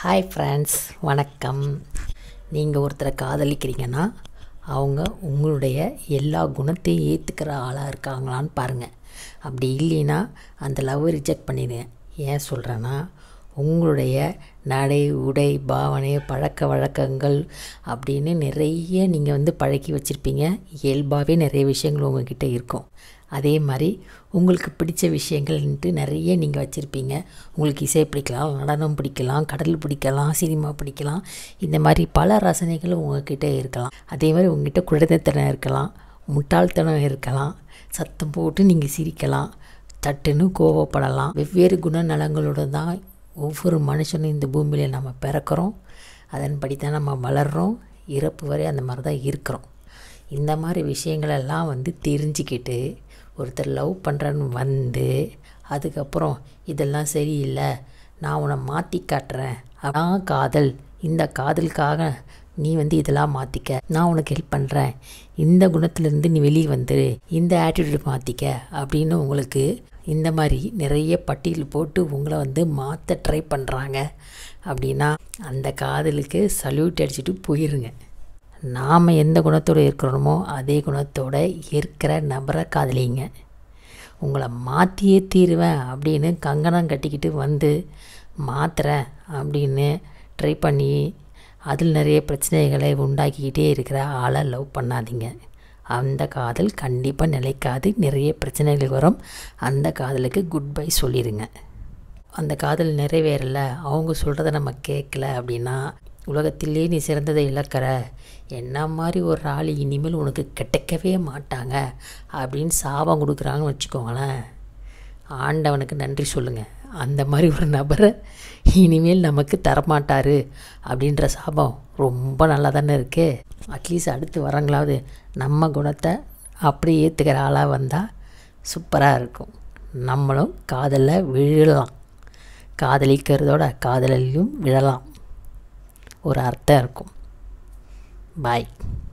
hi friends வணக்கம் நீங்கள் ஒருத்தரை காதலிக்கிறீங்கன்னா அவங்க உங்களுடைய எல்லா குணத்தையும் ஏற்றுக்கிற ஆளாக இருக்காங்களான்னு பாருங்கள் அப்படி இல்லைன்னா அந்த லவ் ரிஜெக்ட் பண்ணிடுங்க ஏன் சொல்கிறேன்னா உங்களுடைய நடை உடை பாவனை பழக்க வழக்கங்கள் அப்படின்னு நிறைய நீங்கள் வந்து பழக்கி வச்சுருப்பீங்க இயல்பாகவே நிறைய விஷயங்கள் உங்ககிட்ட இருக்கும் அதே மாதிரி உங்களுக்கு பிடிச்ச விஷயங்கள்ன்ட்டு நிறைய நீங்கள் வச்சுருப்பீங்க உங்களுக்கு இசை பிடிக்கலாம் நடனம் பிடிக்கலாம் கடல் பிடிக்கலாம் சினிமா பிடிக்கலாம் இந்த மாதிரி பல ரசனைகள் உங்ககிட்ட இருக்கலாம் அதே மாதிரி உங்ககிட்ட குழந்தைத்தனம் இருக்கலாம் முட்டாள்தனம் இருக்கலாம் சத்தம் போட்டு நீங்கள் சிரிக்கலாம் தட்டுன்னு கோவப்படலாம் வெவ்வேறு குணநலங்களோடு தான் ஒவ்வொரு மனுஷனும் இந்த பூமியில் நம்ம பிறக்கிறோம் அதன்படி தான் நம்ம வளர்கிறோம் இறப்பு வரை அந்த மாதிரி தான் இருக்கிறோம் இந்த மாதிரி விஷயங்களெல்லாம் வந்து தெரிஞ்சுக்கிட்டு ஒருத்தர் லவ் பண்ணுறன்னு வந்து அதுக்கப்புறம் இதெல்லாம் சரியில்லை நான் உன்னை மாற்றி காட்டுறேன் அதான் காதல் இந்த காதலுக்காக நீ வந்து இதெல்லாம் மாற்றிக்க நான் உனக்கு ஹெல்ப் பண்ணுறேன் இந்த குணத்துலேருந்து நீ வெளியே வந்துரு இந்த ஆட்டிடியூட் மாற்றிக்க அப்படின்னு உங்களுக்கு இந்த மாதிரி நிறைய பட்டியல் போட்டு உங்களை வந்து மாற்ற ட்ரை பண்ணுறாங்க அப்படின்னா அந்த காதலுக்கு சல்யூட் அடிச்சுட்டு போயிருங்க நாம் எந்த குணத்தோடு இருக்கிறோமோ அதே குணத்தோட இருக்கிற நபரை காதலிங்க உங்களை மாற்றியே தீருவேன் அப்படின்னு கங்கணம் கட்டிக்கிட்டு வந்து மாத்துறேன் அப்படின்னு ட்ரை பண்ணி அதில் நிறைய பிரச்சனைகளை உண்டாக்கிக்கிட்டே இருக்கிற ஆளை லவ் பண்ணாதீங்க அந்த காதல் கண்டிப்பாக நிலைக்காது நிறைய பிரச்சனைகள் வரும் அந்த காதலுக்கு குட் பை சொல்லிடுங்க அந்த காதல் நிறைவேறல அவங்க சொல்கிறத நம்ம கேட்கல அப்படின்னா உலகத்திலே நீ சிறந்ததை இழக்கிற என்ன மாதிரி ஒரு ஆள் இனிமேல் உனக்கு கிடைக்கவே மாட்டாங்க அப்படின்னு சாபம் கொடுக்குறாங்கன்னு வச்சுக்கோங்களேன் ஆண்டவனுக்கு நன்றி சொல்லுங்கள் அந்த மாதிரி ஒரு நபரை இனிமேல் நமக்கு தரமாட்டார் அப்படின்ற சாபம் ரொம்ப நல்லா தானே இருக்குது அட்லீஸ்ட் அடுத்து வரங்களாவது நம்ம குணத்தை அப்படி ஏற்றுக்கிற ஆளாக வந்தால் சூப்பராக இருக்கும் நம்மளும் காதலில் விழலாம் காதலிக்கிறதோட காதலிலும் விழலாம் ஒரு அர்த்தம் இருக்கும் பாய்